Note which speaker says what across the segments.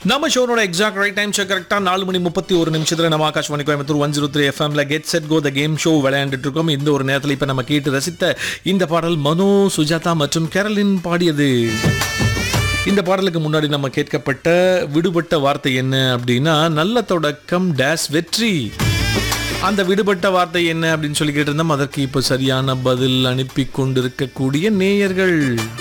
Speaker 1: நம்ம ஷோனோட exact right time check கரெக்டாக நாலு மணி முப்பத்தி ஒரு நிமிஷத்தில் நம்ம Akashvani Coimbatore one zero three எஃப்எம்ல get set go the game show விளையாண்டுட்டு இருக்கோம் இந்த ஒரு நேரத்தில் இப்போ நம்ம கேட்டு ரசித்த இந்த பாடல் மனோ சுஜாதா மற்றும் கேரளின் பாடியது இந்த பாடலுக்கு முன்னாடி நம்ம கேட்கப்பட்ட விடுபட்ட வார்த்தை என்ன அப்படின்னா நல்ல தொடக்கம் டேஸ் வெற்றி அந்த விடுபட்ட வார்த்தை என்ன அப்படின்னு சொல்லி கேட்டிருந்தோம் அதற்கு இப்போ சரியான பதில் அனுப்பி கொண்டிருக்கக்கூடிய நேயர்கள்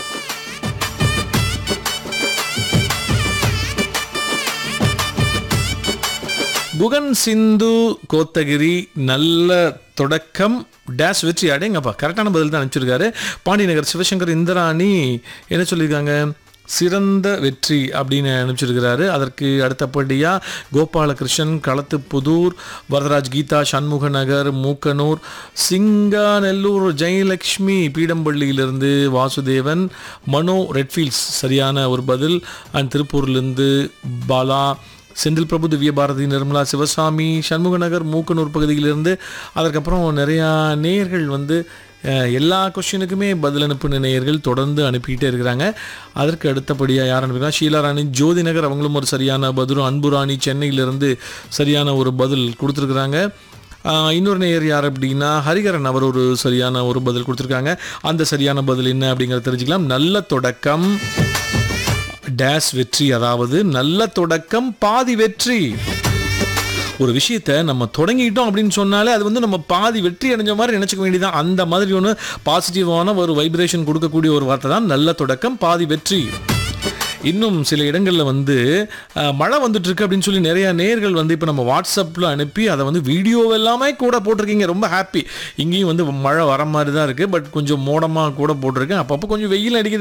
Speaker 1: குகன் சிந்து கோத்தகிரி நல்ல தொடக்கம் டேஷ் வெற்றி அடேங்கப்பா கரெக்டான பதில் தான் அனுப்பிச்சிருக்காரு பாண்டிநகர் சிவசங்கர் இந்திராணி என்ன சொல்லியிருக்காங்க சிறந்த வெற்றி அப்படின்னு அனுப்பிச்சிருக்கிறாரு அதற்கு அடுத்தபடியாக கோபாலகிருஷ்ணன் களத்துப்புதூர் வரதராஜ் கீதா சண்முக நகர் மூக்கனூர் சிங்காநல்லூர் ஜெயலக்ஷ்மி பீடம்பள்ளியிலிருந்து வாசுதேவன் மனோ ரெட்ஃபீல்ட்ஸ் சரியான ஒரு பதில் அண்ட் திருப்பூர்லேருந்து பாலா செந்தில் பிரபு திவ்ய பாரதி நிர்மலா சிவசாமி சண்முகநகர் மூக்கனூர் பகுதியிலிருந்து அதற்கப்புறம் நிறையா நேயர்கள் வந்து அஹ், எல்லா கொஸ்டினுக்குமே பதில் அனுப்புன நேயர்கள் தொடர்ந்து அனுப்பிக்கிட்டே இருக்கிறாங்க அதற்கு அடுத்தபடியாக யார் அனுப்பினா ஷீலாராணி ஜோதி நகர் அவங்களும் ஒரு சரியான பதிலும் அன்புராணி சென்னையிலிருந்து சரியான ஒரு பதில் கொடுத்துருக்குறாங்க ஆஹ் இன்னொரு நேயர் யார் அப்படின்னா ஹரிகரன் அவர் ஒரு சரியான ஒரு பதில் கொடுத்துருக்காங்க அந்த சரியான பதில் என்ன அப்படிங்கிறத தெரிஞ்சுக்கலாம் நல்ல தொடக்கம் டேஸ் வெற்றி அதாவது நல்ல தொடக்கம் பாதி வெற்றி ஒரு விஷயத்தை நம்ம தொடங்கிட்டோம் அப்படின்னு சொன்னாலே அது வந்து நம்ம பாதி வெற்றி அடைஞ்ச மாதிரி நினச்சிக்க வேண்டியதான் அந்த மாதிரி ஒன்று பாசிட்டிவான ஒரு வைப்ரேஷன் கொடுக்கக்கூடிய ஒரு வார்த்தை தான் நல்ல தொடக்கம் பாதி வெற்றி இன்னும் சில இடங்களில் வந்து அஹ், மழை வந்துட்டு இருக்கு அப்படின்னு சொல்லி நிறைய நேர்கள் வந்து இப்போ நம்ம வாட்ஸ்அப்பில் அனுப்பி அதை வந்து வீடியோ எல்லாமே கூட போட்டிருக்கீங்க ரொம்ப ஹாப்பி இங்கேயும் வந்து மழை வர மாதிரி தான் இருக்குது பட் கொஞ்சம் மோடமாக கூட போட்டிருக்கேன் அப்பப்போ கொஞ்சம் வெயில் அடிக்குது